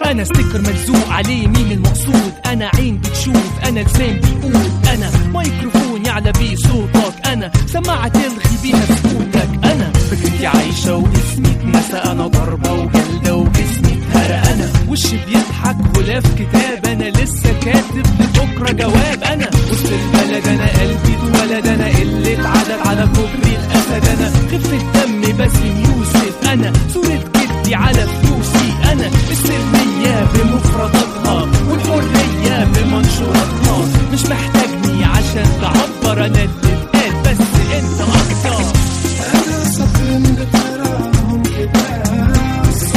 انا ستيكر ملزوق عليه مين المقصود انا عين بتشوف انا لسان بيقول انا ميكروفون يعلى بيه صوتك انا سماعة تلغي بيها سكوتك انا فكرتي عايشة واسمي اتنسى انا ضربة وجلدة وجسمي اتهرى انا وشي بيضحك غلاف كتاب انا لسه كاتب لبكرة جواب انا وسط البلد انا قلبي اتولد انا قلة عدد على كوبري الاسد انا خفة دم باسم يوسف انا صورة جدي على فلوسي انا السلمية بمفرداتها والحرية بمنشوراتها مش محتاجني عشان تعبر انا اللي اتقال بس انت اكتر أنا سطر بتراهم كباس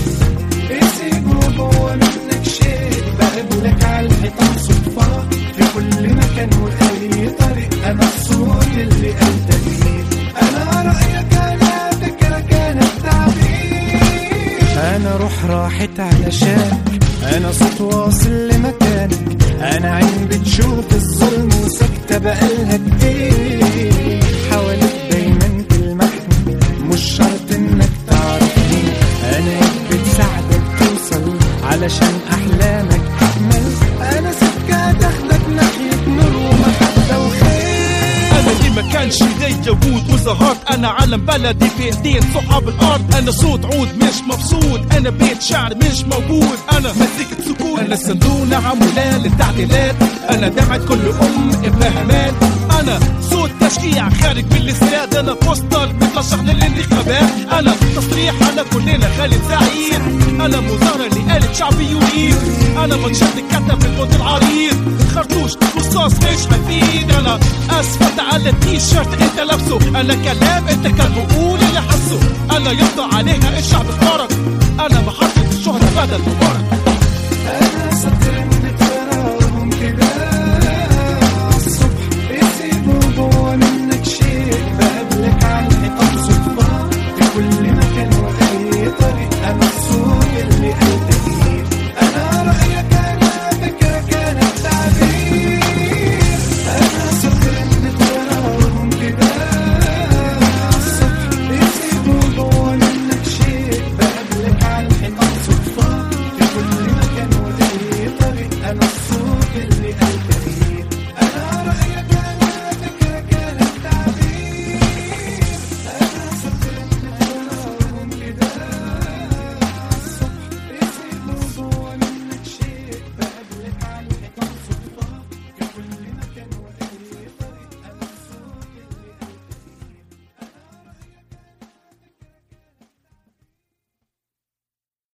يسيبوا جوا منك شيء بقابلك على الحيطان صدفة في كل مكان وأي طريق أنا الصوت اللي أنت فيه أنا رأيك أنا فكرك أنا التعبير أنا روح راحت علشانك أنا صوت واصل لمكانك أنا عين بتشوف الظلم وساكتة بقالها كتير حواليك دايما تلمحني مش شرط إنك تعرفني أنا إيد بتساعدك توصل علشان أحلامك تكمل أنا سكة تاخدك ناحية نور ومحبة وخير انا اللي ما كانش ليا وجود وظهرت انا علم بلدي في ايدين صحاب الارض انا صوت عود مش مبسوط انا بيت شعر مش موجود انا مزيكة سكون انا الصندوق نعم ولا للتعديلات انا دعت كل ام ابنها مات انا صوت تشجيع خارج بالاستاد انا بوستر بترشح للانتخابات انا تصريح انا كلنا خالد سعيد انا مظاهرة اللي قالت شعبي يريد انا منشط كتب بالبوت العريض خرطوش رصاص مش مفيد انا اسفل على التيشيرت انت لابسه انا كلام انت كان بقول اللي حسه انا يقضى عليها الشعب اختارك انا محطة الشهرة بدل مبارك